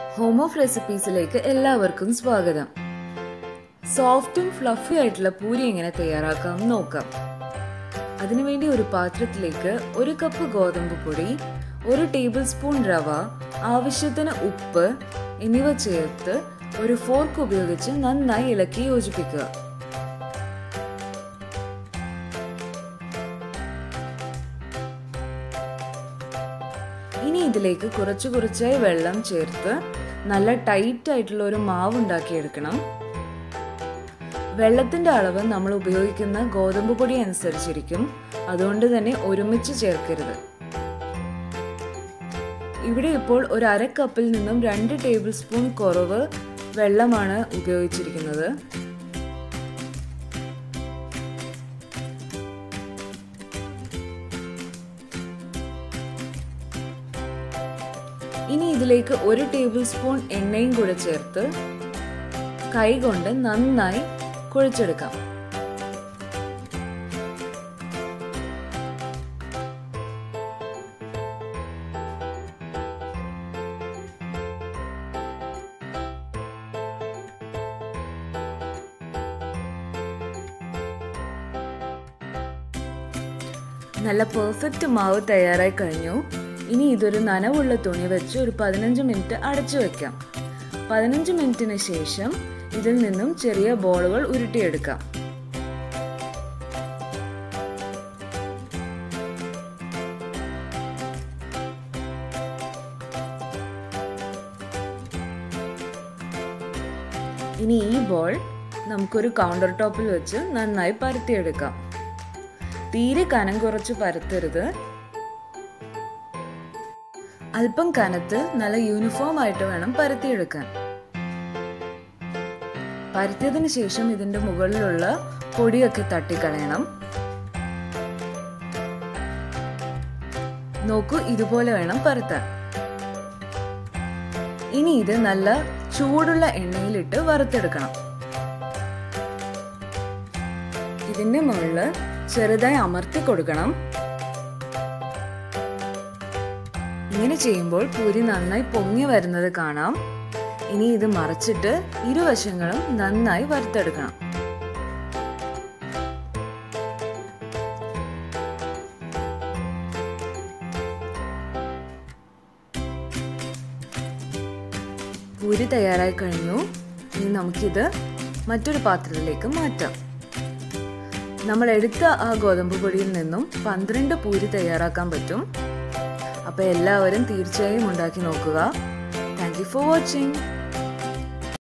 home of റെസിപ്പീസിലേക്ക് എല്ലാവർക്കും സ്വാഗതം സോഫ്റ്റും fluffy ആയിട്ടുള്ള പൂരി എങ്ങനെ തയ്യാറാക്കാം എന്ന് നോക്കാം അതിനുവേണ്ടി ഒരു പാത്രത്തിലേക്ക് ഒരു കപ്പ് ഗോതമ്പ് പൊടി ഒരു ടേബിൾ സ്പൂൺ റവ ആവശ്യത്തിന് ഉപ്പ് എന്നിവ ചേർത്ത് ഒരു ഫോർക്ക് ഉപയോഗിച്ച് നന്നായി ഇളക്കി യോജിപ്പിക്കുക ഇനി ഇതിലേക്ക് കുറച്ച് കുറച്ചായി വെള്ളം ചേർത്ത് നല്ല ടൈറ്റ് ആയിട്ടുള്ള ഒരു മാവ് ഉണ്ടാക്കിയെടുക്കണം വെള്ളത്തിന്റെ അളവ് നമ്മൾ ഉപയോഗിക്കുന്ന ഗോതമ്പ് പൊടി അനുസരിച്ചിരിക്കും അതുകൊണ്ട് തന്നെ ഒരുമിച്ച് ചേർക്കരുത് ഇവിടെ ഇപ്പോൾ ഒരു അര കപ്പിൽ നിന്നും രണ്ട് ടേബിൾ സ്പൂൺ കുറവ് വെള്ളമാണ് ഉപയോഗിച്ചിരിക്കുന്നത് ഇനി ഇതിലേക്ക് ഒരു ടേബിൾ സ്പൂൺ എണ്ണയും കൂടെ ചേർത്ത് കൈകൊണ്ട് നന്നായി കുഴച്ചെടുക്കാം നല്ല പെർഫെക്റ്റ് മാവ് തയ്യാറായി കഴിഞ്ഞു ഇനി ഇതൊരു നനവുള്ള തുണി വെച്ച് ഒരു പതിനഞ്ച് മിനിറ്റ് അടച്ചു വെക്കാം പതിനഞ്ച് മിനിറ്റിന് ശേഷം ഇതിൽ നിന്നും ചെറിയ ബോളുകൾ ഉരുട്ടിയെടുക്കാം ഇനി ഈ ബോൾ നമുക്കൊരു കൗണ്ടർ ടോപ്പിൽ വെച്ച് നന്നായി പരത്തിയെടുക്കാം തീരെ കനം കുറച്ച് പരത്തരുത് അല്പം കനത്ത് നല്ല യൂണിഫോം ആയിട്ട് വേണം പരത്തിയെടുക്കാൻ പരത്തിയതിന് ശേഷം ഇതിന്റെ മുകളിലുള്ള പൊടിയൊക്കെ തട്ടിക്കളയണം നോക്കൂ ഇതുപോലെ വേണം പരത്താൻ ഇനി ഇത് നല്ല ചൂടുള്ള എണ്ണയിലിട്ട് വറുത്തെടുക്കണം ഇതിന്റെ മുകളില് ചെറുതായി അമർത്തി കൊടുക്കണം ഇങ്ങനെ ചെയ്യുമ്പോൾ പൂരി നന്നായി പൊങ്ങി വരുന്നത് കാണാം ഇനി ഇത് മറച്ചിട്ട് ഇരുവശങ്ങളും നന്നായി വറുത്തെടുക്കണം പൂരി തയ്യാറായി കഴിഞ്ഞു ഇനി നമുക്കിത് മറ്റൊരു പാത്രത്തിലേക്ക് മാറ്റാം നമ്മൾ എടുത്ത ആ ഗോതമ്പ് പൊടിയിൽ നിന്നും പന്ത്രണ്ട് പൂരി തയ്യാറാക്കാൻ പറ്റും അപ്പോൾ എല്ലാവരും തീർച്ചയായും ഉണ്ടാക്കി നോക്കുക താങ്ക് യു ഫോർ വാച്ചിങ്